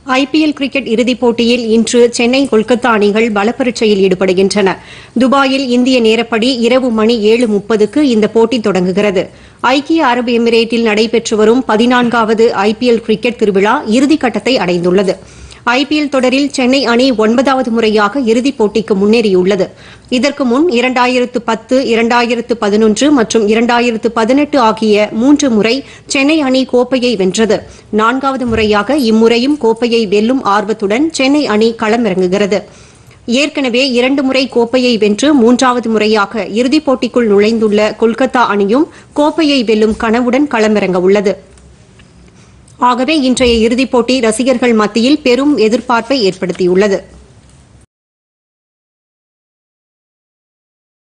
IPL cricket இறுதிப் போட்டியில் இன்று சென்னை கொல்கத்தா அணிகள் பலப்பரீட்சையில் ஈடுபடுகின்றன துபாயில் இந்திய நேரப்படி இரவு மணி ஏழு முப்பதுக்கு இந்த போட்டி தொடங்குகிறது ஐக்கிய அரபு எமிரேட்டில் நடைபெற்று வரும் பதினான்காவது ஐபிஎல் கிரிக்கெட் திருவிழா இறுதிக்கட்டத்தை அடைந்துள்ளது ஐபிஎல் தொடரில் சென்னை அணி ஒன்பதாவது முறையாக இறுதிப் போட்டிக்கு முன்னேறியுள்ளது இதற்கு முன் இரண்டாயிரத்து பத்து இரண்டாயிரத்து பதினொன்று மற்றும் இரண்டாயிரத்து பதினெட்டு ஆகிய மூன்று முறை சென்னை அணி கோப்பையை வென்றது நான்காவது முறையாக இம்முறையும் கோப்பையை வெல்லும் ஆர்வத்துடன் சென்னை அணி களமிறங்குகிறது ஏற்கனவே இரண்டு முறை கோப்பையை வென்று மூன்றாவது முறையாக இறுதிப் போட்டிக்குள் நுழைந்துள்ள கொல்கத்தா அணியும் கோப்பையை வெல்லும் கனவுடன் களமிறங்க உள்ளது ஆகவே இன்றைய இறுதிப் போட்டி ரசிகர்கள் மத்தியில் பெரும் எதிர்பார்ப்பை ஏற்படுத்தியுள்ளது